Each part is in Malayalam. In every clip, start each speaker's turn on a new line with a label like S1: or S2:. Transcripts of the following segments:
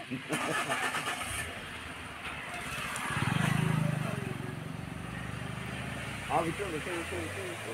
S1: ആ വിട്ടു വിട്ടു വിട്ടു വിട്ടു വിട്ടു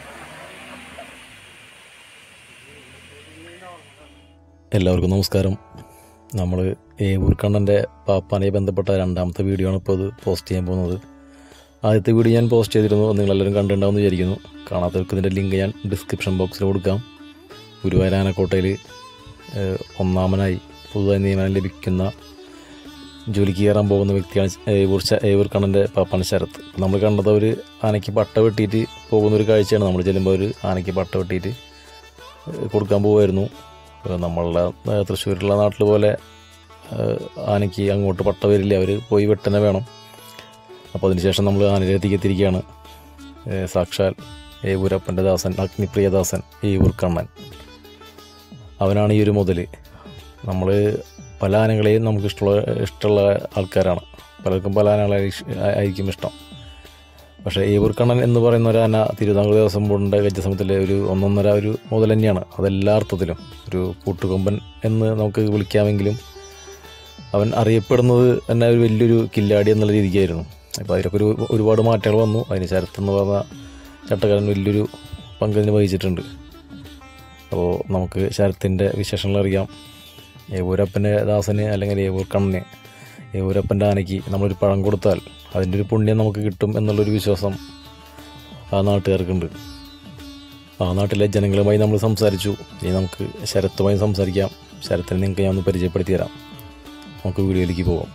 S2: എല്ലാവർക്കും നമസ്കാരം നമ്മൾ ഏവൂർ കണ്ണൻ്റെ പാപ്പാനെ ബന്ധപ്പെട്ട രണ്ടാമത്തെ വീഡിയോ ആണ് ഇപ്പോൾ ഇത് പോസ്റ്റ് ചെയ്യാൻ പോകുന്നത് ആദ്യത്തെ വീഡിയോ ഞാൻ പോസ്റ്റ് ചെയ്തിരുന്നു അത് നിങ്ങളെല്ലാവരും കണ്ടിട്ടുണ്ടാവുമെന്ന് വിചാരിക്കുന്നു കാണാത്തവർക്ക് ഇതിൻ്റെ ലിങ്ക് ഞാൻ ഡിസ്ക്രിപ്ഷൻ ബോക്സിൽ കൊടുക്കാം ഗുരുവായൂർ ആനക്കോട്ടയിൽ ഏഹ്, ഒന്നാമനായി പുതുതായി നിയമനം ലഭിക്കുന്ന ജോലിക്ക് കയറാൻ പോകുന്ന വ്യക്തിയാണ് ഏവൂർ ശ- ഏവൂർ കണ്ണൻ്റെ പാപ്പാണ് ശരത്ത് നമ്മൾ കണ്ടത് ഒരു ആനയ്ക്ക് പട്ട വെട്ടിയിട്ട് പോകുന്ന ഒരു കാഴ്ചയാണ് നമ്മൾ ചെല്ലുമ്പോൾ ഒരു ആനയ്ക്ക് പട്ട വെട്ടിയിട്ട് ഏഹ്, കൊടുക്കാൻ പോകുമായിരുന്നു ഏഹ് നമ്മളുടെ ഏഹ് തൃശ്ശൂരുള്ള നാട്ടിൽ പോലെ ഏഹ് ആനയ്ക്ക് അങ്ങോട്ട് പട്ട വരില്ല അവർ പോയി വെട്ടനെ വേണം അപ്പോൾ അതിനുശേഷം നമ്മൾ ആനയിലേക്ക് എത്തിയിരിക്കുകയാണ് ഏഹ് സാക്ഷാൽ ഏവൂരപ്പൻ്റെ ദാസൻ അഗ്നിപ്രിയദാസൻ ഏവൂർ കണ്ണൻ അവനാണ് ഈ ഒരു മുതൽ നമ്മൾ പല ആനകളെയും നമുക്ക് ഇഷ്ടമുള്ള ഇഷ്ടമുള്ള ആൾക്കാരാണ് പലർക്കും പല ആനകളെ ഇഷ്- ആയിരിക്കും ഇഷ്ടം പക്ഷേ ഏവൂർ കണ്ണൻ എന്ന് പറയുന്ന ഒരു ആന തിരുവിതാംകൂർ ദേവസ്വം ബോർഡിൻ്റെ ഗജസമത്തിലെ ഒരു ഒന്നൊന്നര ഒരു മുതൽ തന്നെയാണ് അതെല്ലാ അർത്ഥത്തിലും ഒരു കൂട്ടുകൊമ്പൻ എന്ന് നമുക്ക് വിളിക്കാമെങ്കിലും അവൻ അറിയപ്പെടുന്നത് തന്നെ ഒരു വലിയൊരു കില്ലാടി എന്നുള്ള രീതിക്കായിരുന്നു അപ്പോൾ അതിലൊക്കെ ഒരു ഒരുപാട് മാറ്റങ്ങൾ വന്നു അതിന് ശരത്ത് എന്ന് പറഞ്ഞ ചട്ടക്കാരൻ വലിയൊരു പങ്ക് ഇതിന് വഹിച്ചിട്ടുണ്ട് അപ്പോൾ നമുക്ക് ശരത്തിൻ്റെ വിശേഷങ്ങൾ അറിയാം ഏവൂരപ്പൻ്റെ ദാസന് അല്ലെങ്കിൽ ഏവൂർ കണ്ണന് ഏവൂരപ്പൻ്റെ ആനയ്ക്ക് നമ്മളൊരു പഴം കൊടുത്താൽ അതിൻ്റെ ഒരു പുണ്യം നമുക്ക് കിട്ടും എന്നുള്ളൊരു വിശ്വാസം ആ നാട്ടുകാർക്കുണ്ട് ആ നാട്ടിലെ ജനങ്ങളുമായി നമ്മൾ സംസാരിച്ചു ഇനി നമുക്ക് ശരത്തുമായി സംസാരിക്കാം ശരത്തിനെ നിങ്ങൾക്ക് ഞാൻ ഒന്ന് പരിചയപ്പെടുത്തി തരാം നമുക്ക് വീഡിയോയിലേക്ക് പോകാം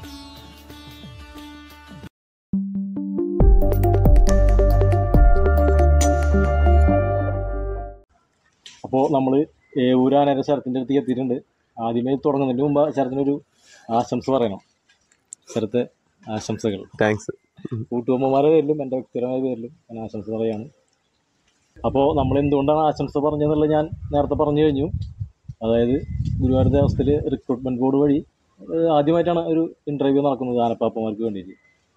S3: അപ്പോൾ നമ്മൾ ഏവൂരാനര ശരത്തിൻ്റെ അടുത്തേക്ക് എത്തിയിട്ടുണ്ട് ആദ്യമേ തുടങ്ങുന്നതിന് മുമ്പ് ശരത്തിനൊരു ആശംസ പറയണം ശരത്തെ ആശംസകൾ
S4: താങ്ക്സ്
S3: കൂട്ടുകുമ്പന്മാരുടെ പേരിലും എൻ്റെ വ്യക്തിപരമായ പേരിലും ഞാൻ ആശംസ പറയാണ് അപ്പോൾ നമ്മൾ എന്തുകൊണ്ടാണ് ആശംസ പറഞ്ഞതെന്നുള്ളത് ഞാൻ നേരത്തെ പറഞ്ഞു കഴിഞ്ഞു അതായത് ഗുരുവായൂർ ദേവസ്ഥയിൽ റിക്രൂട്ട്മെൻറ്റ് ബോർഡ് വഴി ഏഹ്, ആദ്യമായിട്ടാണ് ഒരു ഇൻ്റർവ്യൂ നടക്കുന്നത് ആനപ്പാപ്പന്മാർക്ക് വേണ്ടിയിട്ട്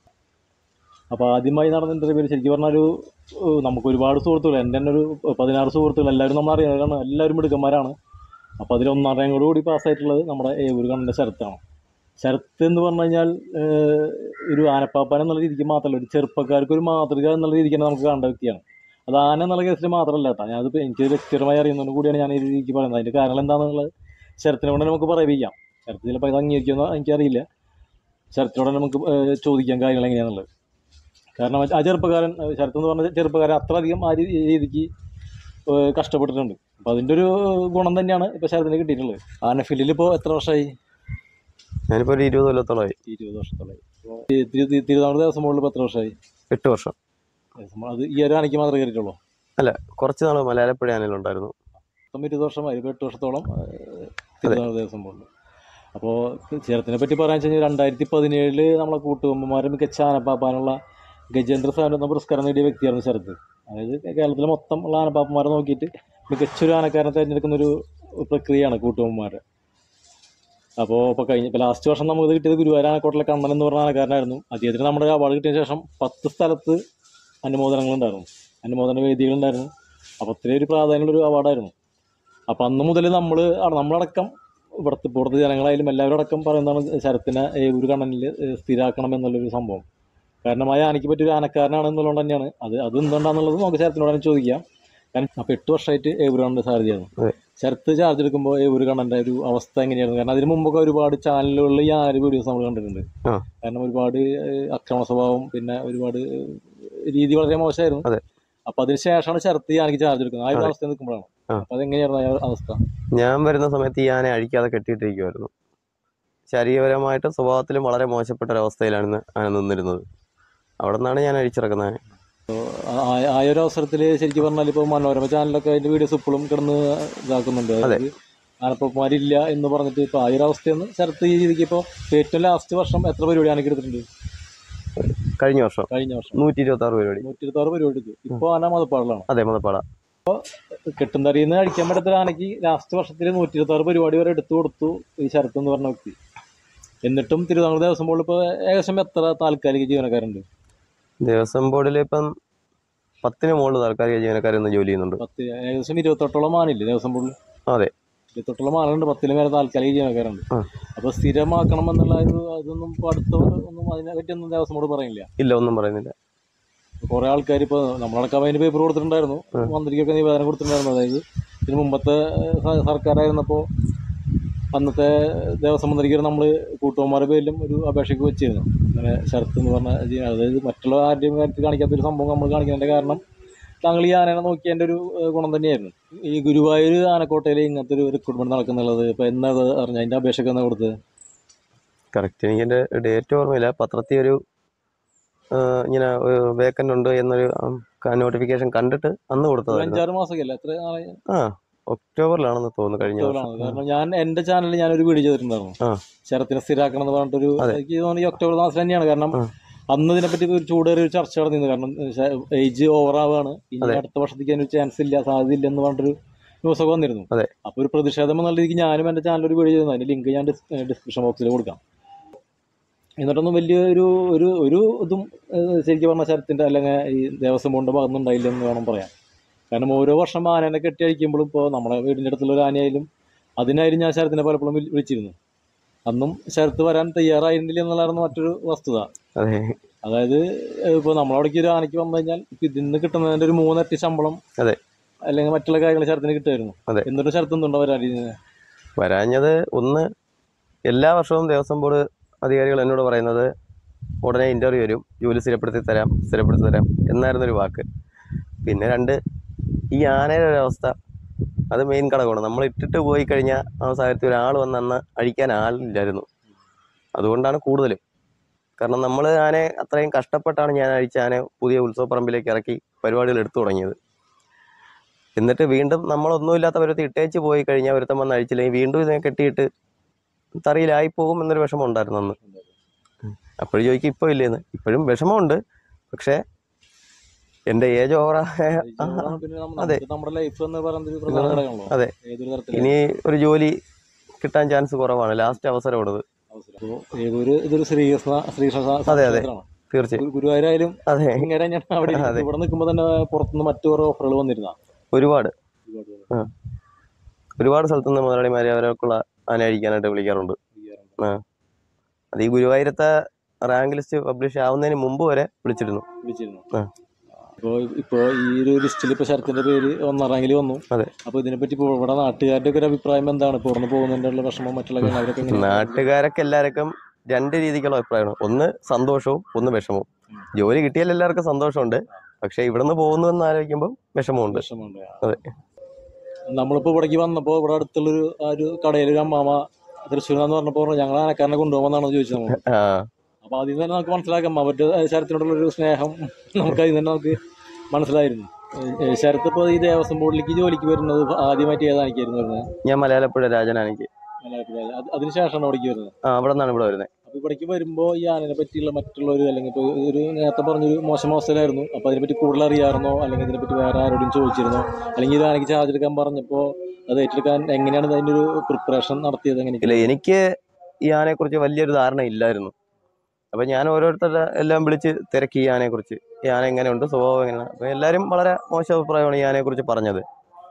S3: അപ്പോൾ ആദ്യമായി നടന്ന ഇൻ്റർവ്യൂവിൽ ശരിക്കും പറഞ്ഞാൽ ഒരു ഏഹ്, നമുക്ക് ഒരുപാട് സുഹൃത്തുക്കൾ എൻ്റെ തന്നെ ഒരു പതിനാറ് സുഹൃത്തുക്കൾ എല്ലാവരും നമ്മൾ അറിയാവുന്നവരാണ് എല്ലാവരും മിടുക്കന്മാരാണ് അപ്പോൾ അതിൽ ഒന്നാം റാങ്കോട് കൂടി പാസ്സായിട്ടുള്ളത് നമ്മുടെ ഏവൂർ കണ്ണൻ്റെ ശരത്താണ് ശരത്ത് എന്ന് പറഞ്ഞു കഴിഞ്ഞാൽ ഏഹ്, ഒരു ആനപ്പാപ്പാൻ എന്നുള്ള രീതിക്ക് മാത്രമല്ല ഒരു ചെറുപ്പക്കാർക്ക് ഒരു മാതൃക എന്നുള്ള രീതിക്ക് തന്നെ നമുക്ക് കാണേണ്ട വ്യക്തിയാണ് അത് ആന എന്നുള്ള കേസിൽ മാത്രമല്ല കേട്ടോ ഞാനത് എനിക്ക് വ്യക്തിപരമായി അറിയുന്നതുകൊണ്ട് കൂടിയാണ് ഞാൻ ഈ രീതിക്ക് പറയുന്നത് അതിൻ്റെ കാരണം എന്താണെന്നുള്ളത് ശരത്തിനെ കൊണ്ട് നമുക്ക് പറയിപ്പിക്കാം ശരത്ത് ചിലപ്പോൾ ഇത് അംഗീകരിക്കുമെന്ന് എനിക്കറിയില്ല ശരത്തിനോട് തന്നെ നമുക്ക് ഏഹ്, ചോദിക്കാം കാര്യങ്ങൾ എങ്ങനെയാണെന്നുള്ളത് കാരണം ആ ചെറുപ്പക്കാരൻ ഏഹ്, ശരത്ത് എന്ന് പറഞ്ഞ ചെറുപ്പക്കാരൻ അത്രയധികം ആ രീ- രീതിക്ക് ഏഹ്, കഷ്ടപ്പെട്ടിട്ടുണ്ട് അപ്പോൾ അതിൻ്റെ ഒരു ഗുണം തന്നെയാണ് ഇപ്പോൾ ശരത്തിന് കിട്ടിയിട്ടുള്ളത് ആന ഫീൽഡിൽ ഇപ്പോൾ എത്ര വർഷമായി
S4: ഞാനിപ്പോൾ ഒരു ഇരുപത് കൊല്ലത്തോളമായി
S3: ഇരുപത് വർഷത്തോളമായി അപ്പോൾ ഈ തിരു- തിരു- തിരുവിതാംകൂർ ദേവസ്വം ബോർഡിൽ ഇപ്പോൾ എത്ര വർഷമായി
S4: എട്ട് വർഷം
S3: ദേവസ്വം ബോർഡ് അത് ഈ ഒരു ആനയ്ക്ക് മാത്രമേ കയറിയിട്ടുള്ളൂ
S4: കുറച്ച് നാൾ മലയാളപ്പുഴ ആനയിലുണ്ടായിരുന്നു
S3: മൊത്തം ഇരുപത് വർഷമായി ഇപ്പോൾ എട്ട് വർഷത്തോളം ഏഹ്, തിരുവിതാംകൂർ ദേവസ്വം ബോർഡിൽ അപ്പോൾ ചേരത്തിനെ പറ്റി പറയാൻ വെച്ച് കഴിഞ്ഞാൽ രണ്ടായിരത്തി പതിനേഴില് നമ്മളെ കൂട്ടുകുമ്പന്മാരെ മികച്ച ആനപ്പാപ്പാനുള്ള ഗജേന്ദ്ര സാൻ എന്ന പുരസ്കാരം നേടിയ വ്യക്തിയാണ് ശരത്ത് അതായത് കേരളത്തിലെ മൊത്തം ഉള്ള ആനപ്പാപ്പന്മാരെ നോക്കിയിട്ട് മികച്ചൊരു ആനക്കാരനെ തിരഞ്ഞെടുക്കുന്ന ഒരു പ്രക്രിയയാണ് കൂട്ടുകുമ്പന്മാരെ അപ്പോൾ ഇപ്പോൾ കഴിഞ്ഞ ഇപ്പോൾ ലാസ്റ്റ് വർഷം നമുക്ക് കിട്ടിയത് ഗുരുവായൂർ ആനക്കോട്ടിലെ കണ്ണൻ എന്ന് പറഞ്ഞ ആനക്കാരനായിരുന്നു അദ്ദേഹത്തിന് നമ്മുടെ അവാർഡ് കിട്ടിയ ശേഷം പത്ത് സ്ഥലത്ത് അനുമോദനങ്ങളുണ്ടായിരുന്നു അനുമോദന വേദികളുണ്ടായിരുന്നു അപ്പോൾ അത്രയും ഒരു പ്രാധാന്യമുള്ള ഒരു അവാർഡായിരുന്നു അപ്പോൾ അന്ന് മുതൽ നമ്മൾ നമ്മളടക്കം ഇവിടുത്തെ പുറത്തെ ജനങ്ങളായാലും എല്ലാവരും അടക്കം പറയുന്നതാണ് ശരത്തിനെ ഏ, ഒരു കണ്ണനിൽ സ്ഥിരാക്കണം എന്നുള്ളൊരു സംഭവം കാരണം ആ ആനയ്ക്ക് പറ്റിയൊരു ആനക്കാരനാണ് എന്നുള്ളത് തന്നെയാണ് അത് അത് എന്തുകൊണ്ടാണെന്നുള്ളത് നമുക്ക് ശരത്തിനോട് തന്നെ ചോദിക്കാം കാരണം അപ്പോൾ എട്ട് വർഷമായിട്ട് ഏവൂർ കണ്ണൻ്റെ സാരഥിയായിരുന്നു
S4: അതെ.
S3: ശരത്ത് ചാർജ് എടുക്കുമ്പോൾ ഏവൂർ കണ്ണൻ്റെ ഒരു അവസ്ഥ എങ്ങനെയായിരുന്നു കാരണം അതിന് മുമ്പൊക്കെ ഒരുപാട് ചാനലുകളിൽ ഈ ആന വീഡിയോസ് നമ്മൾ കണ്ടിട്ടുണ്ട്
S4: ആ.
S3: കാരണം ഒരുപാട് ഏഹ്, അക്രമ സ്വഭാവം പിന്നെ ഒരുപാട് ഏഹ്, രീതി വളരെ മോശമായിരുന്നു
S4: അതെ.
S3: അപ്പൊ അതിന് ശേഷമാണ് ശരത്ത് ഈ ആനയ്ക്ക് ചാർജ് എടുക്കുന്നത് ആ ഒരു
S4: അതെ.
S3: അവസ്ഥയിൽ നിൽക്കുമ്പോഴാണ്
S4: ആ.
S3: അപ്പൊ അതെങ്ങനെയായിരുന്നു ആ ഒരു അവസ്ഥ
S4: ഞാൻ വരുന്ന സമയത്ത് ഈ ആന അഴിക്കാതെ കെട്ടിയിട്ടിരിക്കുമായിരുന്നു ശാരീരികപരമായിട്ടും സ്വഭാവത്തിലും വളരെ മോശപ്പെട്ട ഒരവസ്ഥയിലാണ് ആന നിന്നിരുന്നത് അവിടെ നിന്നാണ് ഞാൻ അഴിച്ചിറക്കുന്നത്
S3: ആ- ആ- ആ ഒരു അവസരത്തിൽ ശരിക്കും പറഞ്ഞാൽ ഇപ്പോൾ മനോരമ ചാനലൊക്കെ അതിന്റെ വീഡിയോസ് ഇപ്പോഴും കിടന്ന് ഇതാക്കുന്നുണ്ട്
S4: അതെ.
S3: അതായത് ആനപ്പന്മാരില്ല എന്ന് പറഞ്ഞിട്ട് ഇപ്പോൾ ആ ഒരു അവസ്ഥയെന്ന് ശരത്ത് ഈ രീതിക്ക് ഇപ്പോൾ ഏറ്റവും ലാസ്റ്റ് വർഷം എത്ര പരിപാടി ആനയ്ക്ക് എടുത്തിട്ടുണ്ട്
S4: കഴിഞ്ഞ വർഷം
S3: കഴിഞ്ഞ വർഷം
S4: നൂറ്റി ഇരുപത്തി ആറ് പരിപാടി
S3: നൂറ്റി ഇരുപത്തി ആറ് പരിപാടി എടുത്തു ഇപ്പോൾ ആന മതപ്പാടിലാണ്
S4: അതെ മതപ്പാട
S3: കെട്ടുന്തറിയിൽ നിന്ന് അടിക്കാൻ പറ്റാത്ത ആനയ്ക്ക് ലാസ്റ്റ് വർഷത്തിൽ നൂറ്റി ഇരുപത്തി ആറ് പരിപാടി വരെ എടുത്തു കൊടുത്തു ഈ ശരത്ത് എന്ന് പറഞ്ഞ വ്യക്തി എന്നിട്ടും തിരുവിതാംകൂർ ദേവസ്വം ബോർഡിൽ ഇപ്പോൾ ഏകദേശം എത്ര താൽക്കാലിക ജീവനക്കാരുണ്ട്
S4: ദേവസ്വം ബോർഡിൽ ഇപ്പം പത്തിന് മുകളിൽ താൽക്കാലിക ജീവനക്കാരൊന്ന് ജോലി ചെയ്യുന്നുണ്ട്
S3: പത്ത് ഏകദേശം ഇരുപത്തെട്ടോളം ആനില്ലേ ദേവസ്വം ബോർഡിൽ
S4: അതെ
S3: ഇരുപത്തെട്ടുള്ള മാനുണ്ട് പത്തിലും വരെ താൽക്കാലിക ജീവനക്കാരുണ്ട്
S4: ആ.
S3: അപ്പോൾ സ്ഥിരമാക്കണം എന്നുള്ള ഒരു അതൊന്നും ഇപ്പോൾ അടുത്ത ഒന്നും അതിനെ പറ്റിയൊന്നും ദേവസ്വമോട് പറയുന്നില്ല
S4: ഇല്ല ഒന്നും പറയുന്നില്ല
S3: കുറേ ആൾക്കാർ ഇപ്പോൾ നമ്മളടക്കം അതിന് പേപ്പർ കൊടുത്തിട്ടുണ്ടായിരുന്നു
S4: ആ.
S3: മന്ത്രിക്കൊക്കെ നിവേദനം കൊടുത്തിട്ടുണ്ടായിരുന്നു അതായത് ഇതിന് മുമ്പത്തെ സ- സർക്കാരായിരുന്നപ്പോൾ അന്നത്തെ ദേവസ്വം മന്ത്രിക്ക് നമ്മൾ കൂട്ടുകാരുടെ പേരിലും ഒരു അപേക്ഷയ്ക്ക് വെച്ചിരുന്നു അങ്ങനെ ശരത്ത് എന്ന് പറഞ്ഞ ജീ- അതായത് മറ്റുള്ള ആരുടെയും കാര്യത്തിൽ കാണിക്കാത്തൊരു സംഭവം നമ്മൾ കാണിക്കുന്നതിൻ്റെ കാരണം താങ്കൾ ഈ ആനനെ നോക്കിയതിൻ്റെ ഒരു ഏഹ്, ഗുണം തന്നെയായിരുന്നു ഈ ഗുരുവായൂർ ആനക്കോട്ടയിൽ ഇങ്ങനത്തെ ഒരു റിക്രൂട്ട്മെന്റ് നടക്കുന്നുള്ളത് ഇപ്പോൾ എന്നാ അത് അറിഞ്ഞ അതിൻ്റെ അപേക്ഷയ്ക്ക് എന്നാ കൊടുത്തത്
S4: കറക്റ്റ് എനിക്ക് എൻ്റെ ഡേറ്റ് ഓർമ്മയില്ല പത്രത്തിൽ ഒരു ആ, ഇങ്ങനെ വേക്കൻ്റ് ഉണ്ട് എന്നൊരു നോട്ടിഫിക്കേഷൻ കണ്ടിട്ട് അന്ന്
S3: ഒരു
S4: കൊടുത്തതായിരുന്നു
S3: അഞ്ചാറ് മാസമൊക്കെ അല്ലേ എത്ര നാളെ
S4: ആ ഒക്ടോബറിലാണെന്ന് തോന്നുന്നു കഴിഞ്ഞ വർഷം
S3: ഒക്ടോബറാണ് കാരണം ഞാൻ എൻ്റെ ചാനലിൽ ഞാനൊരു വീഡിയോ ചെയ്തിട്ടുണ്ടായിരുന്നു
S4: ആ.
S3: ശരത്തിനെ സ്ഥിരാക്കണം എന്ന് പറഞ്ഞിട്ടൊരു
S4: അതെ.
S3: എനിക്ക് തോന്നുന്നു ഈ ഒക്ടോബർ മാസം തന്നെയാണ് കാരണം
S4: ആ.
S3: അന്ന് ഇതിനെപ്പറ്റി ഒരു ചൂടേറിയ ഒരു ചർച്ച നടന്നിരുന്നു കാരണം ഏജ് ഓവർ ആവാണ് ഇനി
S4: അതെ.
S3: അടുത്ത വർഷത്തേക്ക് അതിനൊരു ചാൻസ് ഇല്ല സാധ്യത ഇല്ല എന്ന് പറഞ്ഞിട്ടൊരു ന്യൂസൊക്കെ വന്നിരുന്നു
S4: അതെ.
S3: അപ്പോൾ ഒരു പ്രതിഷേധം എന്നുള്ള രീതിക്ക് ഞാനും എൻ്റെ ചാനലിൽ ഒരു വീഡിയോ ചെയ്യുന്നു അതിൻ്റെ ലിങ്ക് ഞാൻ ഡിസ്ക്രിപ്ഷൻ ബോക്സിൽ കൊടുക്കാം എന്നിട്ടൊന്നും വലിയൊരു ഒരു ഒരു ഇതും ഏഹ്, ശരിക്കും പറഞ്ഞാൽ ശരത്തിൻ്റെ അല്ലെങ്കിൽ ഈ ദേവസ്വം ബോർഡിൻ്റെ ഭാഗത്തുനിന്ന് ഉണ്ടായില്ല എന്ന് വേണം പറയാൻ കാരണം ഓരോ വർഷം ആനേനെ കെട്ടി അഴിക്കുമ്പോഴും ഇപ്പോൾ നമ്മുടെ വീടിൻ്റെ അടുത്തുള്ള ഒരു ആനയായാലും അതിനായാലും ഞാൻ ശരത്തിനെ പലപ്പോഴും വിളി- വിളിച്ചിരുന്നു അന്നും ശരത്ത് വരാൻ തയ്യാറായിരുന്നില്ല എന്നുള്ളതായിരുന്നു മറ്റൊരു വസ്തുത
S4: അതെ
S3: അതായത് ഇപ്പോൾ നമ്മളവിടേക്ക് ഒരു ആനയ്ക്ക് വന്നു കഴിഞ്ഞാൽ ഇപ്പം ഇതിൽ നിന്ന് കിട്ടുന്നതിൻ്റെ ഒരു മൂന്നിരട്ടി ശമ്പളം
S4: അതെ.
S3: അല്ലെങ്കിൽ മറ്റുള്ള കാര്യങ്ങൾ ശരത്തിന് കിട്ടുമായിരുന്നു
S4: അതെ.
S3: എന്നിട്ട് ശരത്ത് എന്തുണ്ടോ വരാതിരുന്നത്
S4: വരാഞ്ഞത് ഒന്ന് എല്ലാ വർഷവും ദേവസ്വം ബോർഡ് അധികാരികൾ എന്നോട് പറയുന്നത് ഉടനെ ഇൻ്റർവ്യൂ വരും ജോലി സ്ഥിരപ്പെടുത്തി തരാം സ്ഥിരപ്പെടുത്തി തരാം എന്നായിരുന്നൊരു വാക്ക് പിന്നെ രണ്ട് ഈ ആനയുടെ ഒരു അവസ്ഥ അത് മെയിൻ ഘടകമാണ് നമ്മൾ ഇട്ടിട്ട് പോയി കഴിഞ്ഞാൽ ആ സാഹചര്യത്തിൽ ഒരാൾ വന്ന് അന്ന് അഴിക്കാൻ ആളില്ലായിരുന്നു അതുകൊണ്ടാണ് കൂടുതലും കാരണം നമ്മൾ ആനയെ അത്രയും കഷ്ടപ്പെട്ടാണ് ഞാൻ അഴിച്ച ആനയെ പുതിയ ഉത്സവപ്പറമ്പിലേക്ക് ഇറക്കി പരിപാടികൾ എടുത്തു തുടങ്ങിയത് എന്നിട്ട് വീണ്ടും നമ്മളൊന്നുമില്ലാത്ത പരുവത്തിൽ ഇട്ടേച്ച് പോയി കഴിഞ്ഞാൽ ഒരുത്തം വന്ന് അഴിച്ചില്ലെങ്കിൽ വീണ്ടും ഇതിനെ കെട്ടിയിട്ട് തറിയിലായി പോകും എന്നൊരു വിഷമം ഉണ്ടായിരുന്നു അന്ന് അപ്പോഴും ചോദിക്കും ഇപ്പോൾ ഇല്ലേന്ന് ഇപ്പോഴും വിഷമമുണ്ട് പക്ഷേ എൻ്റെ ഏജ് ഓവറായ
S3: പിന്നെ നമ്മ-
S4: അതെ.
S3: നമുക്ക് നമ്മുടെ ലൈഫ് എന്ന് പറയുന്നത് ഒരു പ്രധാന ഘടകമാണല്ലോ
S4: അതെ.
S3: ഏതൊരു തരത്തിലും
S4: ഇനി ഒരു ജോലി കിട്ടാൻ ചാൻസ് കുറവാണ് ലാസ്റ്റ് അവസരമുള്ളത്
S3: അപ്പോൾ ഏതൊരു ഇതൊരു ശ്രീകൃഷ്ണ ശ്രീകൃഷ്ണ
S4: അതെ, അതെ.
S3: ക്ഷേത്രമാണ്.
S4: തീർച്ചയായും
S3: ഗുരു- ഗുരുവായൂരായാലും
S4: അതെ
S3: ഇങ്ങനെ ഞാൻ അവിടെ ഇരിക്കുന്നത്.
S4: അതെ.
S3: ഇവിടെ നിൽക്കുമ്പോൾ തന്നെ പുറത്തുനിന്ന് മറ്റു കുറേ ഓഫറുകൾ വന്നിരുന്ന
S4: ഒരുപാട് ഒരുപാട് സ്ഥലത്തുനിന്ന് മുതലാളിമാരെ അവരൊക്കെയുള്ള ആന അഴിക്കാനായിട്ട് വിളിക്കാറുണ്ട് അത് ഈ ഗുരുവായൂരത്തെ റാങ്ക് ലിസ്റ്റ് പബ്ലിഷ് ആവുന്നതിന് മുമ്പ് വരെ വിളിച്ചിരുന്നു
S3: വിളിച്ചിരുന്നു
S4: ആ.
S3: ഇപ്പോൾ ഇപ്പോൾ ഈ ഒരു ലിസ്റ്റിൽ ഇപ്പോൾ ശരത്തിന്റെ പേര് ഒന്നാം റാങ്കിൽ വന്നു
S4: അതെ.
S3: അപ്പോൾ ഇതിനെപ്പറ്റി ഇപ്പോൾ ഇവിടെ നാട്ടുകാരുടെ ഒക്കെ ഒരു അഭിപ്രായം എന്താണ് ഇപ്പോൾ ഇവിടുന്ന് പോകുന്നതിൻ്റെ വിഷമം മറ്റുള്ള കാര്യങ്ങൾ അവരൊക്കെ എങ്ങനെയാണ്?
S4: നാട്ടുകാരൊക്കെ എല്ലാവർക്കും രണ്ട് രീതിക്കുള്ള അഭിപ്രായമാണ് ഒന്ന് സന്തോഷവും ഒന്ന് വിഷമവും ജോലി കിട്ടിയാൽ എല്ലാവർക്കും സന്തോഷമുണ്ട് പക്ഷേ ഇവിടുന്ന് പോകുന്നു എന്ന് ആലോചിക്കുമ്പോൾ വിഷമമുണ്ട്
S3: വിഷമമുണ്ട്
S4: അതെ.
S3: നമ്മളിപ്പോൾ ഇവിടേക്ക് വന്നപ്പോൾ ഇവിടെ അടുത്തുള്ളൊരു ആ ഒരു കടയിൽ ഒരു അമ്മാമ തൃശ്ശൂരാന്ന് പറഞ്ഞപ്പോൾ പറഞ്ഞു, ഞങ്ങൾ ആനക്കാരനെ കൊണ്ടുപോകാമെന്നാണ് ചോദിച്ചത് നമ്മൾ
S4: ആ
S3: അപ്പോൾ അതിൽ നിന്ന് തന്നെ നമുക്ക് മനസ്സിലാക്കാം അവരുടെ ശരത്തിനോടുള്ള ഒരു സ്നേഹം നമുക്ക് അതിൽ തന്നെ നമുക്ക് മനസ്സിലായിരുന്നു ഏഹ് ശരത്ത് ഇപ്പോൾ ഈ ദേവസ്വം ബോർഡിലേക്ക് ജോലിക്ക് വരുന്നത് ആദ്യമായിട്ട് ഏതാണിക്കായിരുന്നു വരുന്നത്
S4: ഞാൻ മലയാളപ്പുഴ രാജനാണെങ്കിൽ
S3: മലയാളത്തിൽ അത് അതിനുശേഷമാണ് ഇവിടേക്ക് വരുന്നത്
S4: ആ അവിടെ നിന്നാണ് ഇവിടെ വരുന്നത്
S3: അപ്പോൾ ഇവിടേക്ക് വരുമ്പോൾ ഈ ആനനെ പറ്റിയുള്ള മറ്റുള്ളവർ അല്ലെങ്കിൽ ഇപ്പോൾ ഒരു നേരത്തെ പറഞ്ഞൊരു മോശം അവസ്ഥയിലായിരുന്നു അപ്പോൾ അതിനെപ്പറ്റി കൂടുതൽ അറിയാമായിരുന്നോ അല്ലെങ്കിൽ ഇതിനെപ്പറ്റി വേറെ ആരോടും ചോദിച്ചിരുന്നോ അല്ലെങ്കിൽ ഇത് ആനയ്ക്ക് ചാർജ് എടുക്കാൻ പറഞ്ഞപ്പോൾ അത് ഏറ്റെടുക്കാൻ എങ്ങനെയാണ് അതിൻ്റെ ഒരു പ്രിപ്പറേഷൻ നടത്തിയത്
S4: ഇല്ല
S3: എങ്ങനെയൊക്കെ
S4: എനിക്ക് ഈ ആനയെക്കുറിച്ച് വലിയൊരു ധാരണ ഇല്ലായിരുന്നു അപ്പം ഞാൻ ഓരോരുത്തരുടെ എല്ലാം വിളിച്ച് തിരക്കി ഈ ആനയെക്കുറിച്ച് ഈ ആന എങ്ങനെയുണ്ട് സ്വഭാവം എങ്ങനെയാണ് അപ്പം എല്ലാവരും വളരെ മോശം അഭിപ്രായമാണ് ഈ ആനയെക്കുറിച്ച് പറഞ്ഞത്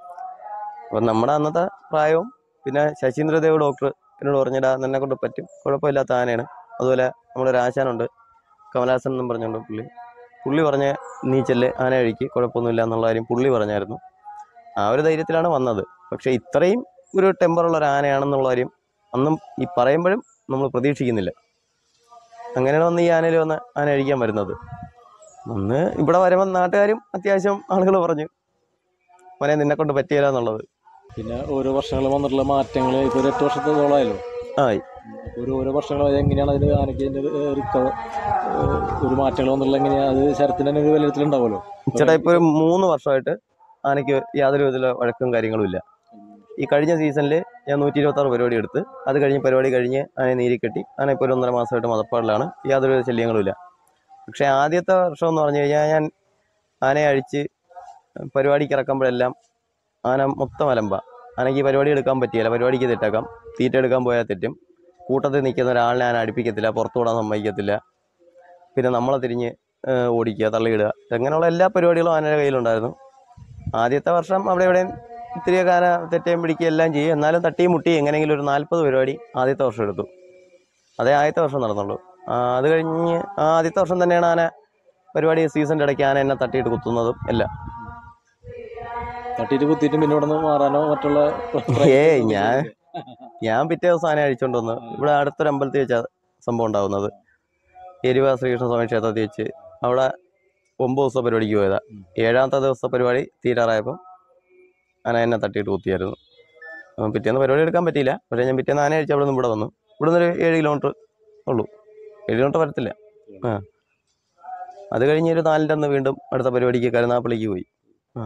S4: അപ്പം നമ്മുടെ അന്നത്തെ പ്രായവും പിന്നെ ശശീന്ദ്രദേവ് ഡോക്ടർ എന്നോട് പറഞ്ഞിടാ നിന്നെ കൊണ്ട് പറ്റും കുഴപ്പമില്ലാത്ത ആനയാണ് അതുപോലെ നമ്മുടെ ഒരു ആശാനുണ്ട് കമലാസൻ എന്നും പറഞ്ഞുകൊണ്ട് പുള്ളി പുള്ളി പറഞ്ഞ നീ ചെല്ല് ആന കഴിക്ക് കുഴപ്പമൊന്നുമില്ല എന്നുള്ള കാര്യം പുള്ളി പറഞ്ഞായിരുന്നു ആ ഒരു ധൈര്യത്തിലാണ് വന്നത് പക്ഷേ ഇത്രയും ഒരു ടെമ്പറുള്ള ഒരു ആനയാണെന്നുള്ള കാര്യം അന്നും ഈ പറയുമ്പോഴും നമ്മൾ പ്രതീക്ഷിക്കുന്നില്ല അങ്ങനെയാണ് വന്ന് ഈ ആനയിൽ വന്ന് ആന അഴിക്കാൻ വരുന്നത് ഒന്ന് ഇവിടെ വരുമ്പോൾ നാട്ടുകാരും അത്യാവശ്യം ആളുകൾ പറഞ്ഞു മോനെ നിന്നെ കൊണ്ട് പറ്റിയില്ല എന്നുള്ളത്
S3: പിന്നെ ഓരോ വർഷങ്ങൾ വന്നിട്ടുള്ള മാറ്റങ്ങൾ ഇപ്പോൾ ഒരു എട്ട് വർഷത്തോളമായല്ലോ
S4: ആയി
S3: അപ്പോൾ ഒരു ഓരോ വർഷങ്ങൾ എങ്ങനെയാണ് അതിന് ആനയ്ക്ക് അതിൻ്റെ റിക്കവർ ഒരു മാറ്റങ്ങൾ വന്നിട്ടുള്ള എങ്ങനെയാണ് അത് ശരത്തിന് തന്നെ ഒരു വിലയിരുത്തലുണ്ടാവുമല്ലോ
S4: ചേട്ടാ ഇപ്പോൾ ഒരു മൂന്ന് വർഷമായിട്ട് ആനയ്ക്ക് യാതൊരു വിധത്തിലുള്ള വഴക്കും കാര്യങ്ങളും ഇല്ല ഈ കഴിഞ്ഞ സീസണിൽ ഞാൻ നൂറ്റി ഇരുപത്താറ് പരിപാടി എടുത്ത് അത് കഴിഞ്ഞ് പരിപാടി കഴിഞ്ഞ് ആനയെ നീരി കെട്ടി ആന ഇപ്പോൾ ഒരു ഒന്നര മാസമായിട്ട് മതപ്പാടിലാണ് യാതൊരു വിധ ശല്യങ്ങളും ഇല്ല പക്ഷേ ആദ്യത്തെ വർഷം എന്ന് പറഞ്ഞു കഴിഞ്ഞാൽ ഞാൻ ആനയെ അഴിച്ച് പരിപാടിക്ക് ഇറക്കുമ്പോഴെല്ലാം ആന മൊത്തം അലമ്പ ആനയ്ക്ക് ഈ പരിപാടി എടുക്കാൻ പറ്റിയില്ല പരിപാടിക്ക് തെറ്റാക്കാം തീറ്റ എടുക്കാൻ പോയാൽ തെറ്റും കൂട്ടത്തിൽ നിൽക്കുന്ന ഒരാളിനെ ആന അടുപ്പിക്കത്തില്ല പുറത്തു വിടാൻ സമ്മതിക്കത്തില്ല പിന്നെ നമ്മളെ തിരിഞ്ഞ് ഏഹ്, ഓടിക്കുക തള്ളിയിടുക അങ്ങനെയുള്ള എല്ലാ പരിപാടികളും ആനയുടെ കയ്യിലുണ്ടായിരുന്നു ആദ്യത്തെ വർഷം അവിടെ ഇവിടെയും ഇത്തിരിയൊക്കെ ആന തെറ്റയും പിടിക്കുകയും എല്ലാം ചെയ്യും എന്നാലും തട്ടിയും മുട്ടി എങ്ങനെയെങ്കിലും ഒരു നാൽപ്പത് പരിപാടി ആദ്യത്തെ വർഷം എടുത്തു അതേ ആദ്യത്തെ വർഷം നടന്നുള്ളൂ ആ, അത് കഴിഞ്ഞ് ആ ആദ്യത്തെ വർഷം തന്നെയാണ് ആന പരിപാടി സീസണിൻ്റെ ഇടയ്ക്ക് ആന എന്നെ തട്ടിയിട്ട് കുത്തുന്നതും എല്ലാം
S3: തട്ടിയിട്ട് കുത്തിയിട്ട് പിന്നെ ഇവിടെ നിന്ന് മാറാനോ മറ്റുള്ള
S4: ഏയ് ഞാൻ ഞാൻ പിറ്റേ ദിവസം ആന അഴിച്ചോണ്ട് വന്നു ഇവിടെ അടുത്തൊരു അമ്പലത്തിൽ വെച്ച സംഭവം ഉണ്ടാവുന്നത് എരിവ ശ്രീകൃഷ്ണ സ്വാമി ക്ഷേത്രത്തിൽ വെച്ച് അവിടെ ഒമ്പത് ദിവസം പരിപാടിക്ക് പോയതാ ഏഴാമത്തെ ദിവസത്തെ പരിപാടി തീരാറായപ്പം ആന എന്നെ തട്ടിയിട്ട് കുത്തിയായിരുന്നു അപ്പം പിറ്റേന്ന് പരിപാടി എടുക്കാൻ പറ്റിയില്ല പക്ഷേ ഞാൻ പിറ്റേന്ന് ആന അഴിച്ച് അവിടെ നിന്ന് ഇവിടെ വന്നു ഇവിടെ നിന്ന് ഒരു ഏഴ് കിലോമീറ്റർ ഉള്ളൂ ഏഴ് കിലോമീറ്റർ വരത്തില്ല ആ അത് കഴിഞ്ഞ് ഒരു നാലിൻ്റെ അന്ന് വീണ്ടും അടുത്ത പരിപാടിക്ക് കരുനാപ്പള്ളിക്ക് പോയി ആ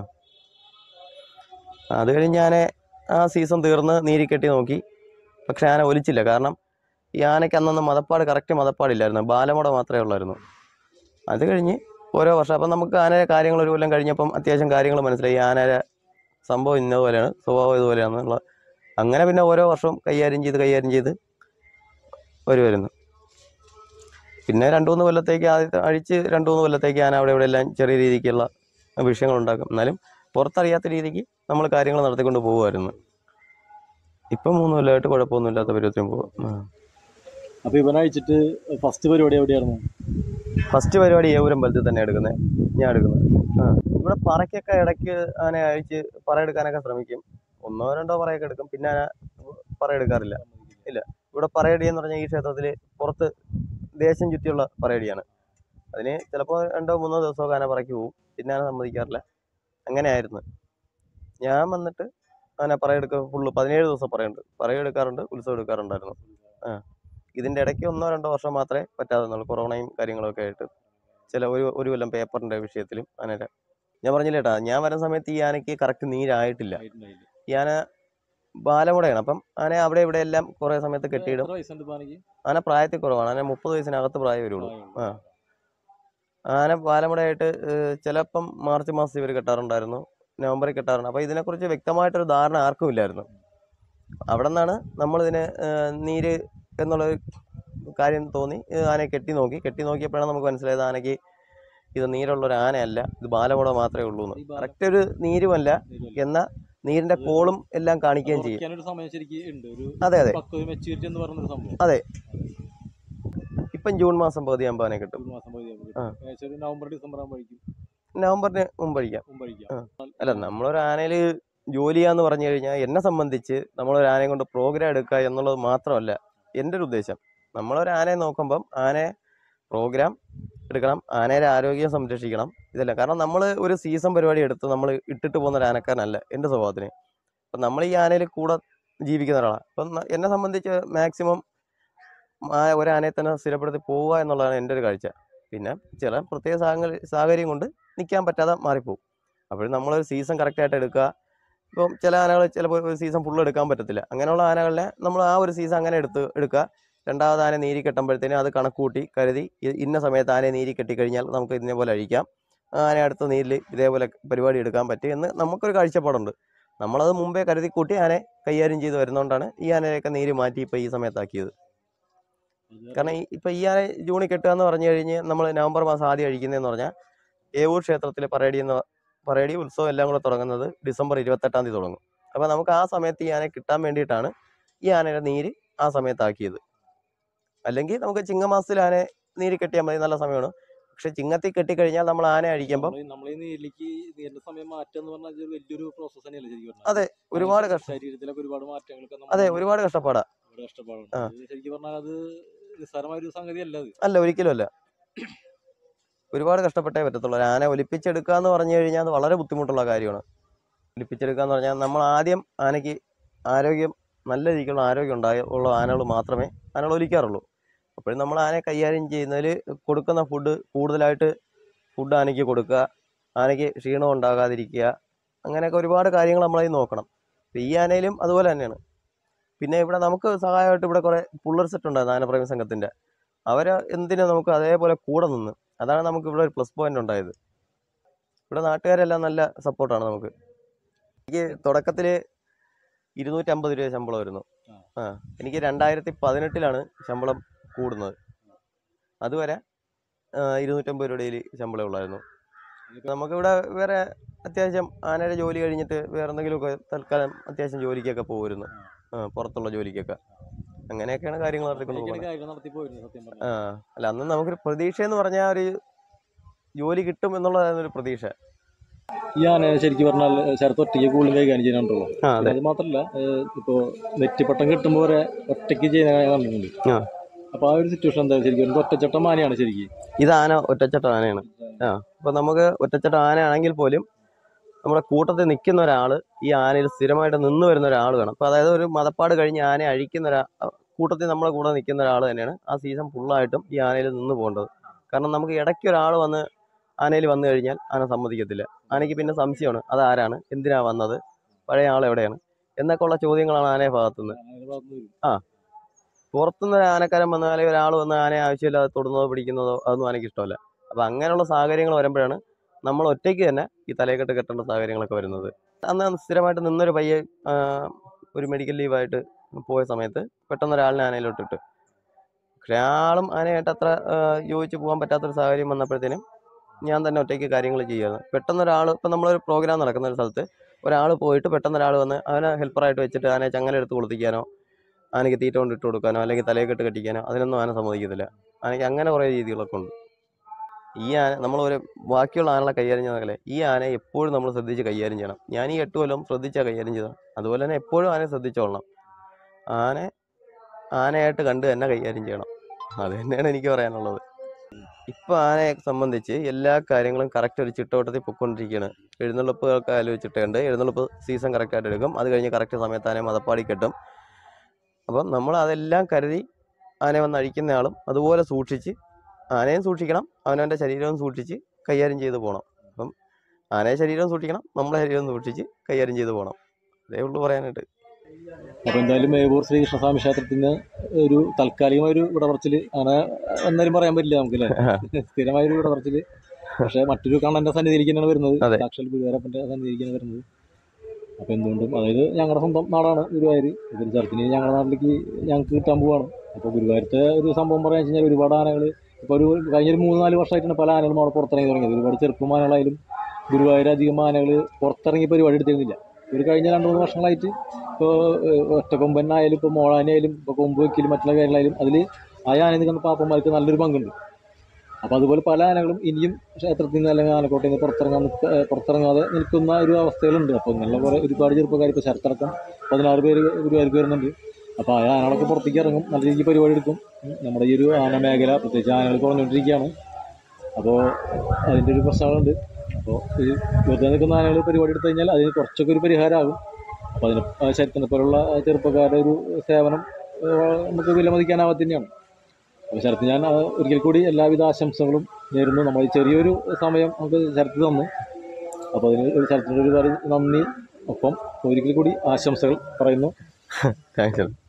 S4: അത് കഴിഞ്ഞ് ഞാൻ ആ സീസൺ തീർന്ന് നീരി കെട്ടി നോക്കി പക്ഷെ ആന ഒലിച്ചില്ല കാരണം ഈ ആനയ്ക്ക് അന്നന്ന് മതപ്പാട് കറക്റ്റ് മതപ്പാടില്ലായിരുന്നു ബാലമുട മാത്രമേ ഉള്ളായിരുന്നു അത് കഴിഞ്ഞ് ഓരോ വർഷം അപ്പം നമുക്ക് ആനയുടെ കാര്യങ്ങൾ ഒരു കൊല്ലം കഴിഞ്ഞപ്പം അത്യാവശ്യം കാര്യങ്ങൾ മനസ്സിലായി ഈ ആനയുടെ സംഭവം ഇന്നതുപോലെയാണ് സ്വഭാവം ഇതുപോലെയാണെന്നുള്ള അങ്ങനെ പിന്നെ ഓരോ വർഷവും കൈകാര്യം ചെയ്ത് കൈകാര്യം ചെയ്ത് വരുമായിരുന്നു പിന്നെ രണ്ട് മൂന്ന് കൊല്ലത്തേക്ക് ആദ്യത്തെ അഴിച്ച് രണ്ട് മൂന്ന് കൊല്ലത്തേക്ക് ആന അവിടെ ഇവിടെ എല്ലാം ചെറിയ രീതിക്കുള്ള വിഷയങ്ങൾ ഉണ്ടാക്കും എന്നാലും പുറത്തറിയാത്ത രീതിക്ക് നമ്മൾ കാര്യങ്ങൾ നടത്തിക്കൊണ്ട് പോകുമായിരുന്നു ഇപ്പം മൂന്ന് കൊല്ലമായിട്ട് കുഴപ്പമൊന്നുമില്ലാത്ത പരുവത്തിനും പോകും
S3: അപ്പൊ ഇവനെ അയച്ചിട്ട് ഫസ്റ്റ് പരിപാടി എവിടെയായിരുന്നു
S4: ഫസ്റ്റ് പരിപാടി ഏവൂരമ്പലത്തിൽ തന്നെ എടുക്കുന്നത് ഞാൻ എടുക്കുന്നത് ആ ഇവിടെ പറയ്ക്കൊക്കെ ഇടയ്ക്ക് ആന അഴിച്ച് പറ എടുക്കാനൊക്കെ ശ്രമിക്കും ഒന്നോ രണ്ടോ പറയൊക്കെ എടുക്കും പിന്നെ ആന പറ എടുക്കാറില്ല ഇല്ല ഇവിടെ പറയടി എന്ന് പറഞ്ഞാൽ ഈ ക്ഷേത്രത്തിൽ പുറത്ത് ദേശം ചുറ്റിയുള്ള പറയടിയാണ് അതിന് ചിലപ്പോൾ രണ്ടോ മൂന്നോ ദിവസമൊക്കെ ആന പറയ്ക്ക് പോകും പിന്നെ ആന സമ്മതിക്കാറില്ല അങ്ങനെയായിരുന്നു ഞാൻ വന്നിട്ട് ആന പറയെടുക്ക ഫുള്ള് പതിനേഴ് ദിവസം പറയുണ്ട് പറയെടുക്കാറുണ്ട് ഉത്സവം എടുക്കാറുണ്ടായിരുന്നു ആ ഇതിൻ്റെ ഇടയ്ക്ക് ഒന്നോ രണ്ടോ വർഷം മാത്രമേ പറ്റാതെ നിന്നുള്ളൂ കൊറോണയും കാര്യങ്ങളൊക്കെ ആയിട്ട് ചില ഒരു ഒരു കൊല്ലം പേപ്പറിൻ്റെ വിഷയത്തിലും ആനയുടെ ഞാൻ പറഞ്ഞില്ല ഏട്ടാ ഞാൻ വരുന്ന സമയത്ത് ഈ ആനയ്ക്ക് കറക്റ്റ് നീരായിട്ടില്ല ഈ ആന ബാലമുടയാണ് അപ്പം ആന അവിടെ ഇവിടെ എല്ലാം കുറേ സമയത്ത് കെട്ടിയിടും
S3: എത്ര വയസ്സുണ്ട് ഇപ്പൊ ആനയ്ക്ക്?
S4: ആന പ്രായത്തിൽ കുറവാണ് ആന മുപ്പത് വയസ്സിനകത്ത് പ്രായം വരുള്ളൂ
S3: പ്രായമുള്ളൂ.
S4: ആ ആന പാലമുടയായിട്ട് ഏഹ്, ചിലപ്പം മാർച്ച് മാസത്തിൽ ഇവർ കെട്ടാറുണ്ടായിരുന്നു നവംബറിൽ കെട്ടാറുണ്ട് അപ്പോൾ ഇതിനെക്കുറിച്ച് വ്യക്തമായിട്ടൊരു ധാരണ ആർക്കും ഇല്ലായിരുന്നു അവിടെ നിന്നാണ് നമ്മളിതിന് ഏഹ്, നീര് എന്നുള്ള കാര്യം തോന്നി ഏഹ്, ആനയെ കെട്ടി നോക്കി കെട്ടി നോക്കിയപ്പോഴാണ് നമുക്ക് മനസ്സിലായത് ആനയ്ക്ക് ഇത് നീരുള്ള ഒരു ആനയല്ല ഇത് ബാലമുട മാത്രമേ ഉള്ളൂ എന്ന്
S3: ഈ ബാല-
S4: കറക്റ്റ് ഒരു നീരുമല്ല
S3: ഇല്ലല്ലോ.
S4: എന്ന നീരിന്റെ കോളും എല്ലാം കാണിക്കുകയും
S3: അത്
S4: ചെയ്യും
S3: ഉറയ്ക്കാനൊരു സമയം ശരിക്കും ഉണ്ട് ഒരു
S4: അതെ അതെ
S3: പക്വത മെച്ചൂരിറ്റി എന്ന് പറയുന്നൊരു സംഭവം
S4: അതെ ഇപ്പം ജൂൺ മാസം പകുതിയാകുമ്പോൾ ആനയെ കിട്ടും
S3: ഒരു മാസം പകുതിയാകുമ്പോൾ
S4: ആ.
S3: കിട്ടും. ഏകദേശം ഒരു നവംബർ ഡിസംബർ ആകുമ്പോഴേക്കും
S4: നവംബറിന് മുമ്പഴിക്കാം
S3: മുമ്പഴിക്കാം
S4: അല്ല നമ്മളൊരു ആനയിൽ ജോലി ചെയ്യാന്ന് പറഞ്ഞു കഴിഞ്ഞാൽ എന്നെ സംബന്ധിച്ച് നമ്മളൊരു ആനയെ കൊണ്ട് പ്രോഗ്രാം എടുക്കുക എന്നുള്ളത് മാത്രമല്ല എൻ്റെ ഒരു ഉദ്ദേശം നമ്മളൊരു ആനയെ നോക്കുമ്പം ആനയെ പ്രോഗ്രാം എടുക്കണം ആനയുടെ ആരോഗ്യം സംരക്ഷിക്കണം ഇതല്ല കാരണം നമ്മൾ ഒരു സീസൺ പരിപാടി എടുത്ത് നമ്മൾ ഇട്ടിട്ട് പോകുന്ന ഒരു ആനക്കാരനല്ല എൻ്റെ സ്വഭാവത്തിന് അപ്പം നമ്മൾ ഈ ആനയിൽ കൂടെ ജീവിക്കുന്ന ഒരാളാണ് അപ്പം ന- എന്നെ സംബന്ധിച്ച് മാക്സിമം ഒരു ആനയെ തന്നെ സ്ഥിരപ്പെടുത്തി പോവുക എന്നുള്ളതാണ് എൻ്റെ ഒരു കാഴ്ച പിന്നെ ചില പ്രത്യേക സാഹചര്യ സാഹചര്യം കൊണ്ട് നിൽക്കാൻ പറ്റാതെ മാറിപ്പോവും അപ്പോൾ നമ്മളൊരു സീസൺ കറക്റ്റായിട്ട് എടുക്കുക ഇപ്പം ചില ആനകൾ ചിലപ്പോൾ ഒരു സീസൺ ഫുള്ള് എടുക്കാൻ പറ്റത്തില്ല അങ്ങനെയുള്ള ആനകളെ നമ്മൾ ആ ഒരു സീസൺ അങ്ങനെ എടുത്ത് എടുക്കുക രണ്ടാമത് ആന നീരി കെട്ടുമ്പോഴത്തേനും അത് കണക്കൂട്ടി കരുതി ഇ- ഇന്ന സമയത്ത് ആനയെ നീരി കെട്ടിക്കഴിഞ്ഞാൽ നമുക്ക് ഇതിനെ പോലെ അഴിക്കാം ആ ആന അടുത്ത നീരിൽ ഇതേപോലെ പരിപാടി എടുക്കാൻ പറ്റും എന്ന് നമുക്കൊരു കാഴ്ചപ്പാടുണ്ട് നമ്മളത് മുമ്പേ കരുതി കൂട്ടി ആനയെ കൈകാര്യം ചെയ്ത് വരുന്നതുകൊണ്ടാണ് ഈ ആനയൊക്കെ നീര് മാറ്റി ഇപ്പോൾ ഈ സമയത്താക്കിയത് കാരണം ഈ- ഇപ്പൊ ഈ ആന ജൂണിൽ കെട്ടുക എന്ന് പറഞ്ഞു കഴിഞ്ഞ് നമ്മൾ നവംബർ മാസം ആദ്യം അഴിക്കുന്നതെന്ന് പറഞ്ഞാൽ ഏവൂർ ക്ഷേത്രത്തിലെ പറയടി എന്ന പറയടി ഉത്സവം എല്ലാം കൂടെ തുടങ്ങുന്നത് ഡിസംബർ ഇരുപത്തെട്ടാം തീയതി തുടങ്ങും അപ്പോൾ നമുക്ക് ആ സമയത്ത് ഈ ആനയെ കിട്ടാൻ വേണ്ടിയിട്ടാണ് ഈ ആനയുടെ നീര് ആ സമയത്താക്കിയത് അല്ലെങ്കിൽ നമുക്ക് ചിങ്ങമാസത്തിൽ ആനയെ നീര് കെട്ടിയാൽ മതി നല്ല സമയമാണ് പക്ഷെ ചിങ്ങത്തിൽ കെട്ടിക്കഴിഞ്ഞാൽ നമ്മൾ ആന അഴിക്കുമ്പം
S3: നമ്മള് നമ്മള് ഈ നീരിലേക്ക് നീരിന്റെ സമയം മാറ്റുക എന്ന് പറഞ്ഞാൽ അതൊരു വലിയൊരു പ്രോസസ് തന്നെയല്ലേ ശരിക്കും പറഞ്ഞാൽ?
S4: അതെ, ഒരുപാട് കഷ്ടം
S3: ശരീരത്തിലൊക്കെ ഒരുപാട് മാറ്റങ്ങളൊക്കെ നമ്മൾ
S4: അതെ ഒരുപാട് കഷ്ടപ്പാടാ
S3: ഒരുപാട് കഷ്ടപ്പാടുണ്ട്
S4: ആ.
S3: അത് ശരിക്കും പറഞ്ഞാൽ അത് നിസ്സാരമായ ഒരു സംഗതി അല്ല അത്
S4: അല്ല ഒരിക്കലും അല്ല ഒരുപാട് കഷ്ടപ്പെട്ടേ പറ്റത്തുള്ളൂ ഒരു ആന ഒലിപ്പിച്ചെടുക്കുക എന്ന് പറഞ്ഞു കഴിഞ്ഞാൽ അത് വളരെ ബുദ്ധിമുട്ടുള്ള കാര്യമാണ് ഒലിപ്പിച്ചെടുക്കുക എന്ന് പറഞ്ഞാൽ നമ്മൾ ആദ്യം ആനയ്ക്ക് ആരോഗ്യം നല്ല രീതിക്കുള്ള ആരോഗ്യം ഉണ്ടായ ഉള്ള ആനകൾ മാത്രമേ ആനകൾ ഒലിക്കാറുള്ളൂ അപ്പോഴും നമ്മൾ ആനയെ കൈകാര്യം ചെയ്യുന്നതിൽ കൊടുക്കുന്ന ഫുഡ് കൂടുതലായിട്ട് ഫുഡ് ആനയ്ക്ക് കൊടുക്കുക ആനയ്ക്ക് ക്ഷീണം ഉണ്ടാകാതിരിക്കുക അങ്ങനെയൊക്കെ ഒരുപാട് കാര്യങ്ങൾ നമ്മളതിൽ നോക്കണം ഇപ്പം ഈ ആനയിലും അതുപോലെ തന്നെയാണ് പിന്നെ ഇവിടെ നമുക്ക് സഹായമായിട്ട് ഇവിടെ കുറേ പുള്ളർ സെറ്റ് ഉണ്ടായിരുന്നു ആനപ്രേമി സംഘത്തിൻ്റെ അവർ എന്തിനും നമുക്ക് അതേപോലെ കൂടെ നിന്ന് അതാണ് നമുക്ക് ഇവിടെ ഒരു പ്ലസ് പോയിന്റ് ഉണ്ടായത് ഇവിടെ നാട്ടുകാരെല്ലാം നല്ല സപ്പോർട്ടാണ് നമുക്ക് എനിക്ക് തുടക്കത്തിൽ ഇരുന്നൂറ്റമ്പത് രൂപ ശമ്പളം വരുന്നു
S3: ആ.
S4: ആ എനിക്ക് രണ്ടായിരത്തി പതിനെട്ടിലാണ് ശമ്പളം കൂടുന്നത് അതുവരെ ആ, ഇരുന്നൂറ്റമ്പത് രൂപ ഡെയിലി ശമ്പളം ഉള്ളായിരുന്നു നമുക്കിവിടെ വേറെ അത്യാവശ്യം ആനയുടെ ജോലി കഴിഞ്ഞിട്ട് വേറെ എന്തെങ്കിലുമൊക്കെ തൽക്കാലം അത്യാവശ്യം ജോലിക്കൊക്കെ പോകുമായിരുന്നു ആ പുറത്തുള്ള ജോലിക്കൊക്കെ അങ്ങനെയൊക്കെയാണ് കാര്യങ്ങൾ നടത്തിക്കൊണ്ട് പോകുന്നത്
S3: കാര്യങ്ങൾ നടത്തി പോയിരുന്നു സത്യം
S4: ആ അല്ല അന്ന് നമുക്കൊരു പ്രതീക്ഷ എന്ന് പറഞ്ഞാൽ ഒരു ജോലി കിട്ടും എന്നുള്ളതായിരുന്നു ഒരു പ്രതീക്ഷ
S3: ഈ ആന ശരിക്കും പറഞ്ഞാൽ ശരത്ത് ഒറ്റയ്ക്ക് കൂടുതലും കൈകാര്യം ചെയ്യാനുണ്ടല്ലോ
S4: ആ അതെ
S3: അത് മാത്രമല്ല ഇപ്പോൾ നെറ്റിപ്പട്ടം കിട്ടുമ്പോൾ വരെ ഒറ്റയ്ക്ക് ചെയ്യുന്ന കണ്ടിട്ടുണ്ട്
S4: ആ.
S3: അപ്പോൾ ആ ഒരു സിറ്റുവേഷൻ എന്താ ശരിക്കും ഒരു ഒറ്റച്ചട്ടം ആനയാണ് ശരിക്കും
S4: ഇത് ആന ഒറ്റച്ചട്ട ആനയാണ് ആ അപ്പൊ നമുക്ക് ഒറ്റച്ചട്ട ആനയാണെങ്കിൽ പോലും നമ്മുടെ കൂട്ടത്തിൽ നിൽക്കുന്ന ഒരാൾ ഈ ആനയിൽ സ്ഥിരമായിട്ട് നിന്ന് വരുന്ന ഒരാൾ വേണം അപ്പൊ അതായത് ഒരു മതപ്പാട് കഴിഞ്ഞ് ആനയെ അഴിക്കുന്ന ഒരാ കൂട്ടത്തിൽ നമ്മളെ കൂടെ നിൽക്കുന്ന ഒരാൾ തന്നെയാണ് ആ സീസൺ ഫുള്ളായിട്ടും ഈ ആനയിൽ നിന്ന് പോകേണ്ടത് കാരണം നമുക്ക് ഇടയ്ക്ക് ഒരാൾ വന്ന് ആനയിൽ വന്നു കഴിഞ്ഞാൽ ആന സമ്മതിക്കത്തില്ല ആനയ്ക്ക് പിന്നെ സംശയമാണ് അതാരാണ് എന്തിനാ വന്നത് പഴയ ആൾ എവിടെയാണ് എന്നൊക്കെ ഉള്ള ചോദ്യങ്ങളാണ് ആനയെ ഭാഗത്തുനിന്ന്
S3: ആനയുടെ ഭാഗത്ത് നിന്ന്
S4: പുറത്തുനിന്ന് ഒരു ആനക്കാരൻ വന്ന് അല്ലെങ്കിൽ ഒരാൾ വന്ന് ആനയെ ആവശ്യമില്ലാതെ തൊടുന്നതോ പിടിക്കുന്നതോ അതൊന്നും ആനയ്ക്ക് ഇഷ്ടമല്ല അപ്പം അങ്ങനെയുള്ള സാഹചര്യങ്ങൾ വരുമ്പോഴാണ് നമ്മൾ ഒറ്റയ്ക്ക് തന്നെ ഈ തലയെക്കെട്ട് കെട്ടേണ്ട സാഹചര്യങ്ങളൊക്കെ വരുന്നത് അന്ന് സ്ഥിരമായിട്ട് നിന്നൊരു പയ്യെ ആ, ഒരു മെഡിക്കൽ ലീവായിട്ട് പോയ സമയത്ത് പെട്ടെന്ന് ഒരാളിനെ ആനയിലോട്ടിട്ട് പക്ഷേ ആളും ആനയായിട്ട് അത്ര ആ, യോജിച്ച് പോകാൻ പറ്റാത്തൊരു സാഹചര്യം വന്നപ്പോഴത്തേനും ഞാൻ തന്നെ ഒറ്റയ്ക്ക് കാര്യങ്ങൾ ചെയ്യുമായിരുന്നു പെട്ടെന്ന് ഒരാൾ ഇപ്പം നമ്മളൊരു പ്രോഗ്രാം നടക്കുന്ന ഒരു സ്ഥലത്ത് ഒരാൾ പോയിട്ട് പെട്ടെന്ന് ഒരാൾ വന്ന് അവനെ ഹെൽപ്പറായിട്ട് വെച്ചിട്ട് ആനയെ ചങ്ങല എടുത്ത് കൊളുത്തിക്കാനോ ആനയ്ക്ക് തീറ്റ കൊണ്ട് ഇട്ട് കൊടുക്കാനോ അല്ലെങ്കിൽ തലയെ കെട്ട് കെട്ടിക്കാനോ അതിനൊന്നും ആന സമ്മതിക്കത്തില്ല ആനയ്ക്ക് അങ്ങനെ കുറേ രീതികളൊക്കെ ഉണ്ട് ഈ ആന നമ്മൾ ഒരു ബാക്കിയുള്ള ആനകളെ കൈകാര്യം ചെയ്യുന്ന പോലെ ഈ ആനയെ എപ്പോഴും നമ്മൾ ശ്രദ്ധിച്ച് കൈകാര്യം ചെയ്യണം ഞാൻ ഈ എട്ട് കൊല്ലം ശ്രദ്ധിച്ചാൽ കൈകാര്യം ചെയ്തത് അതുപോലെ തന്നെ എപ്പോഴും ആനയെ ശ്രദ്ധിച്ചോളണം ആന ആനയായിട്ട് കണ്ട് തന്നെ കൈകാര്യം ചെയ്യണം അത് തന്നെയാണ് എനിക്ക് പറയാനുള്ളത് ഇപ്പം ആനയെ സംബന്ധിച്ച് എല്ലാ കാര്യങ്ങളും കറക്റ്റ് ഒരു ചിട്ടവട്ടത്തിൽ പൊയ്ക്കൊണ്ടിരിക്കുകയാണ് എഴുന്നള്ളിപ്പൊക്കെ ആലോചിച്ചിട്ടുണ്ട് എഴുന്നള്ളിപ്പ് സീസൺ കറക്റ്റായിട്ട് എടുക്കും അത് കഴിഞ്ഞ് കറക്റ്റ് സമയത്ത് ആനയെ മതപ്പാടി കെട്ടും അപ്പം നമ്മൾ അതെല്ലാം കരുതി ആനയെ വന്ന് അഴിക്കുന്ന ആളും അതുപോലെ സൂക്ഷിച്ച് ആനയും സൂക്ഷിക്കണം അവനവൻ്റെ ശരീരവും സൂക്ഷിച്ച് കൈകാര്യം ചെയ്ത് പോകണം അപ്പം ആനയെ ശരീരവും സൂക്ഷിക്കണം നമ്മളെ ശരീരവും സൂക്ഷിച്ച് കൈകാര്യം ചെയ്ത് പോകണം അതേ ഉള്ളൂ പറയാനായിട്ട്
S3: അപ്പോൾ എന്തായാലും മേവൂർ ശ്രീകൃഷ്ണസ്വാമി ക്ഷേത്രത്തിൽ നിന്ന് ഒരു താൽക്കാലികമായ ഒരു വിടപറച്ചിൽ അങ്ങനെ എന്നാലും പറയാൻ പറ്റില്ല നമുക്കല്ലേ സ്ഥിരമായ ഒരു വിടപറച്ചിൽ പക്ഷേ മറ്റൊരു കണ്ണൻ്റെ സന്നിധിയിലേക്ക് തന്നെയാണ് വരുന്നത്
S4: അതെ.
S3: സാക്ഷാൽ ഗുരുവായൂരപ്പൻ്റെ സന്നിധിയിലേക്കാണ് വരുന്നത് അപ്പോൾ എന്തുകൊണ്ടും അതായത് ഞങ്ങളുടെ സ്വന്തം നാടാണ് ഗുരുവായൂർ ഇതൊരു ചർച്ചിന് ഞങ്ങളുടെ നാട്ടിലേക്ക് ഞങ്ങൾക്ക് കിട്ടാൻ പോവാണ് അപ്പോൾ ഗുരുവായൂരത്തെ ഒരു സംഭവം പറയാന്ന് വെച്ച് കഴിഞ്ഞാൽ ഒരുപാട് ആനകൾ ഇപ്പോൾ ഒരു കഴിഞ്ഞൊരു മൂന്ന് നാല് വർഷമായിട്ടാണ് പല ആനകളും അവിടെ പുറത്തിറങ്ങി തുടങ്ങിയത് ഒരുപാട് ചെറുപ്പം ആനകളായാലും ഗുരുവായൂർ അധികം ആനകൾ പുറത്തിറങ്ങി പരിപാടി എടുത്തിരുന്നില്ല ഒരു കഴിഞ്ഞ രണ്ട് മൂന്ന് വർഷങ്ങളായിട്ട് ഇപ്പോൾ ഒറ്റക്കൊമ്പനായാലും ഇപ്പോൾ മോളാനായാലും ഇപ്പോൾ കൊമ്പ് വെക്കലും മറ്റുള്ള കാര്യങ്ങളായാലും അതിൽ ആ ആന നിൽക്കുന്ന പാപ്പന്മാർക്ക് നല്ലൊരു പങ്കുണ്ട് അപ്പോൾ അതുപോലെ പല ആനകളും ഇനിയും ക്ഷേത്രത്തിൽ നിന്ന് അല്ലെങ്കിൽ ആനക്കോട്ടയിൽ നിന്ന് പുറത്തിറങ്ങാൻ നിൽക്ക പുറത്തിറങ്ങാതെ നിൽക്കുന്ന ഒരു അവസ്ഥകളുണ്ട് അപ്പോൾ ഇങ്ങനെയുള്ള കുറേ ഒരുപാട് ചെറുപ്പക്കാർ ഇപ്പോൾ ശരത്തടക്കം പതിനാറ് പേര് ഗുരുവായൂർക്ക് വരുന്നുണ്ട് അപ്പോൾ ആ ആനകളൊക്കെ പുറത്തേക്ക് ഇറങ്ങും നല്ല രീതിക്ക് പരിപാടി എടുക്കും ഉം. നമ്മുടെ ഈ ഒരു ആന മേഖല പ്രത്യേകിച്ച് ആനകൾ കുറഞ്ഞുകൊണ്ടിരിക്കുകയാണ് അപ്പോൾ അതിൻ്റെ ഒരു പ്രശ്നങ്ങളുണ്ട് അപ്പോൾ ഈ വെറുതെ നിൽക്കുന്ന ആനകൾ പരിപാടി എടുത്തു കഴിഞ്ഞാൽ അതിന് കുറച്ചൊക്കെ ഒരു പരിഹാരമാകും അപ്പോൾ അതിന് ആ ശരത്തിനെ പോലുള്ള ചെറുപ്പക്കാരുടെ ഒരു സേവനം ആ, നമുക്ക് വിലമതിക്കാനാവാത്ത തന്നെയാണ് അപ്പോൾ ശരത്ത് ഞാൻ ആ, ഒരിക്കൽ കൂടി എല്ലാവിധ ആശംസകളും നേരുന്നു നമ്മൾ ഈ ചെറിയൊരു സമയം നമുക്ക് ശരത്ത് തന്നു അപ്പോൾ അതിന് ഒരു ശരത്തിനൊരു ഒരുപാട് നന്ദി ഒപ്പം ഒരിക്കൽ കൂടി ആശംസകൾ പറയുന്നു
S4: താങ്ക്സ്